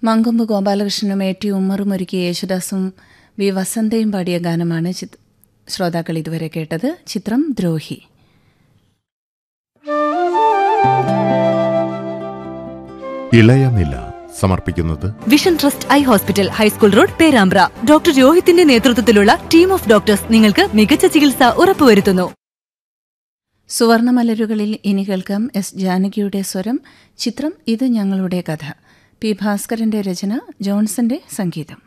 മങ്കൊമ്പ് ഗോപാലകൃഷ്ണനും A T ഉമ്മറും ഒരുക്കിയ യേശുദാസും വി വസന്തയും പാടിയ ഗാനമാണ് ചിത്- ശ്രോതാക്കൾ ഇതുവരെ കേട്ടത് ചിത്രം ദ്രോഹി ഇളയനില സമർപ്പിക്കുന്നത് vision trust eye hospital high school road Perambra doctor രോഹിത്തിന്റെ നേതൃത്വത്തിലുള്ള ടീം ഓഫ് ഡോക്ടേഴ്സ് നിങ്ങൾക്ക് മികച്ച ചികിത്സ ഉറപ്പുവരുത്തുന്നു സുവർണമലരുകളിൽ ഇനി കേൾക്കാം എസ് ജാനകിയുടെ സ്വരം ചിത്രം ഇത് ഞങ്ങളുടെ കഥ പി ഭാസ്കരന്റെ രചന ജോൺസന്റെ സംഗീതം